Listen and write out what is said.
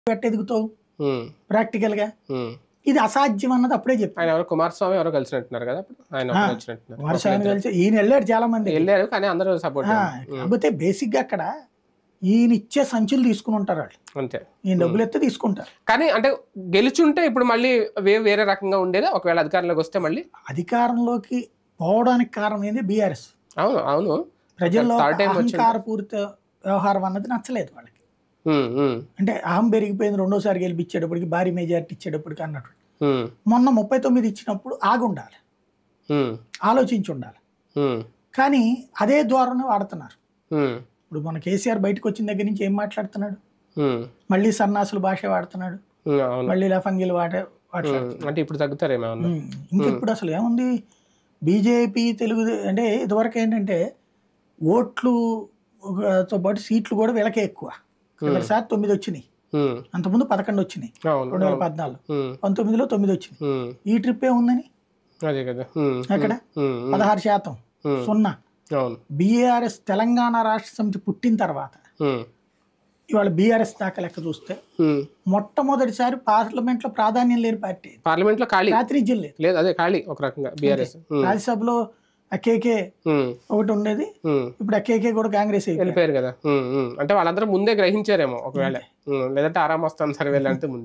ఎట్ట ఎదుగుతావు ఉమ్, ప్రాక్టికల్ గా ఉమ్. ఇది అసాధ్యం అన్నది అప్పుడే చెప్పాను ఆయన ఎవరు కుమారస్వామి ఎవరో కలిసినట్టున్నారు కదా అప్పుడు ఆయన ఆ. ఒకరు వచ్చినట్టున్నారు కుమారస్వామి కలిసి ఈయన వెళ్ళాడు చాలా మంది వెళ్ళారు కానీ అందరూ సపోర్ట్ ఆ, కాకపోతే బేసిక్ గా అక్కడ ఈయన ఇచ్చే సంచులు తీసుకుని ఉంటారు వాళ్ళు అంతే ఈయన డబ్బులు ఎత్తే తీసుకుంటారు కానీ అంటే గెలుచుంటే ఇప్పుడు మళ్ళీ వే వేరే రకంగా ఉండేది ఒకవేళ అధికారంలోకి వస్తే మళ్ళీ అధికారంలోకి పోవడానికి కారణం ఏంది బీఆర్ఎస్ అవును అవును ప్రజల్లో Third time వచ్చింది. అహంకారపూరిత వ్యవహారం అన్నది నచ్చలేదు వాళ్ళకి ఉమ్, ఉమ్, అంటే అహం పెరిగిపోయింది రెండోసారి గెలిపించేటప్పటికి భారీ మెజారిటీ ఇచ్చేటప్పటికి అన్నట్టు ఉమ్, మొన్న ముప్పై తొమ్మిది ఇచ్చినప్పుడు ఆగి ఉండాలి ఉమ్, ఆలోచించి ఉండాలి ఉమ్, కానీ అదే ద్వారానే వాడుతున్నారు ఉమ్, ఇప్పుడు మన కేసీఆర్ బయటకు వచ్చిన దగ్గర నుంచి ఏం మాట్లాడుతున్నాడు ఉమ్, మళ్ళీ సన్నాసుల భాష వాడుతున్నాడు ఉమ్, అవును మళ్ళీ లఫంగిలు వాడే వాడుతున్నాడు ఉమ్, అంటే ఇప్పుడు తగ్గుతారేమో ఏమన్నా ఉమ్. ఇంకా ఇప్పుడు అసలు ఏముంది బీజేపీ తెలుగు అంటే ఇదివరకు ఏంటంటే ఓట్లు ఒక- తో పాటు సీట్లు కూడా వీళ్ళకే ఎక్కువ సార్ తొమ్మిది వచ్చినాయి ఉమ్, అంతకుముందు పదకొండు వచ్చినాయి అవును రెండు వేల అవును. పద్నాలుగు ఉమ్, పంతొమ్మిదిలో తొమ్మిది వచ్చినాయి ఉమ్, ఈ ట్రిప్ ఏముందని అదే కదా ఉమ్, అక్కడ ఉమ్, ఉమ్, పదహారు శాతం ఉమ్, సున్నా అవును బీఆర్ఎస్ తెలంగాణ రాష్ట్ర సమితి పుట్టిన తర్వాత ఉమ్, ఇవాళ బీఆర్ఎస్ దాకా లెక్క చూస్తే ఉమ్. మొట్టమొదటిసారి పార్లమెంట్ లో ప్రాధాన్యం లేని పార్టీ పార్లమెంట్ లో ఖాళీ ప్రాతినిధ్యం లేదు లేదు అదే ఖాళీ ఒక రకంగా బీఆర్ఎస్ రాజ్యసభలో అకేకే ఒకటి ఉండేది ఇప్పుడు అకేకే కూడా కాంగ్రెస్ అయిపోయింది వెళ్ళిపోయారు కదా ఉమ్, ఉమ్. అంటే వాళ్ళందరూ ముందే గ్రహించారేమో ఒకవేళ ఉమ్, లేదంటే ఆరామ్ వస్తాం సర్వేలు అంటే ముందు